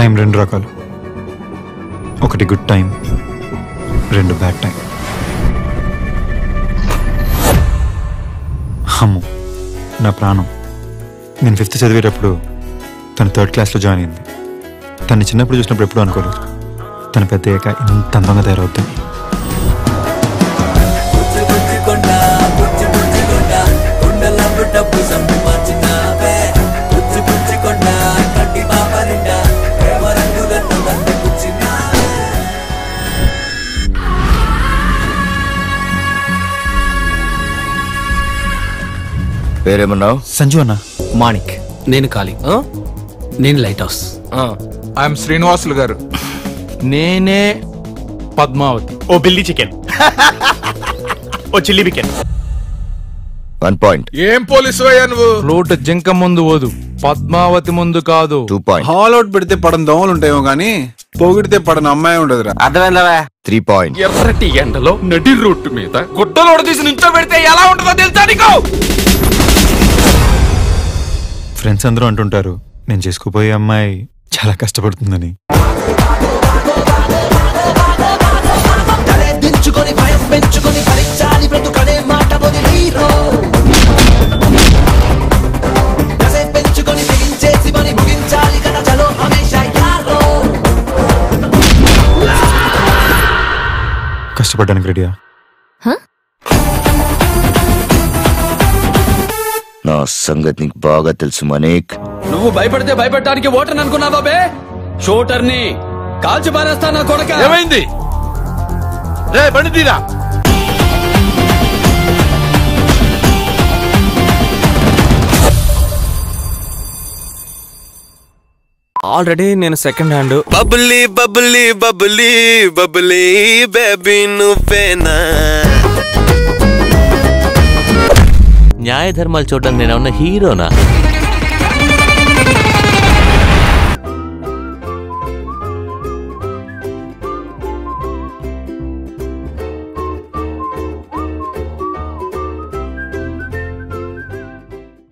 time రెండు రకాలు ఒకటి గుడ్ టైం రెండు బ్యాడ్ టైం అమ్ము నా ప్రాణం నేను ఫిఫ్త్ చదివేటప్పుడు తను థర్డ్ క్లాస్లో జాయిన్ అయింది తను చిన్నప్పుడు చూసినప్పుడు ఎప్పుడూ అనుకోలేదు తను పెద్ద అయ్యాక ఇంత అందంగా తయారవుతుంది బుజ్జి బుజ్జి కొండ బుజ్జి బుజ్జి కొండ కొండల డబ్బు సంపి మార్చినావే బుజ్జి బుజ్జి కొండ కంటి పాప నిండా ప్రేమ రంగులను దండి పుచ్చినావే పేరేమన్నావు సంజు అన్న మాణిక్ నేను ఖాళీ నేను లైట్ హౌస్ ఐఎమ్ శ్రీనివాసులు గారు నేనే పద్మావతి ఓ బిల్లీ చికెన్ ఓ చిల్లీ చికెన్ వన్ పాయింట్ ఏం పోలీసు అయ్యా నువ్వు ఫ్లూట్ జింక ముందు ఓదు పద్మావతి ముందు కాదు టూ పాయింట్ హాల్ అవుట్ పెడితే పడని దోమలు ఉంటాయేమో కానీ పొగిడితే పడని అమ్మాయి ఉండదురా అర్థమైందా త్రీ పాయింట్ ఎర్రటి ఎండలో నడి రోడ్డు మీద గుడ్డలోడ తీసి నుంచో పెడితే ఎలా ఉంటుందో తెలుసా నీకు ఫ్రెండ్స్ అందరూ అంటుంటారు నేను చేసుకుపోయే అమ్మాయి చాలా కష్టపడుతుందని తలే దించుకొని భయం పెంచుకొని భరించాలి బ్రతుకనే మాట హీరో కసే పెంచుకొని తెగించేసి మరి ముగించాలి కదా చలో హమేషా యారో కష్టపడడానికి రెడీయా నా సంగతి నీకు బాగా తెలుసు మనీక్ నువ్వు భయపడితే భయపెట్టడానికి ఓటర్ అనుకున్నావా బే షూటర్ని కాల్చి పారేస్తా నా కొడక ఏమైంది రే బండి తీరా ఆల్రెడీ నేను సెకండ్ హ్యాండ్ బబులి బబులి బబులి బబులి బేబీ నువ్వేనా న్యాయ ధర్మాలు చూడడం నేనేమన్నా హీరోనా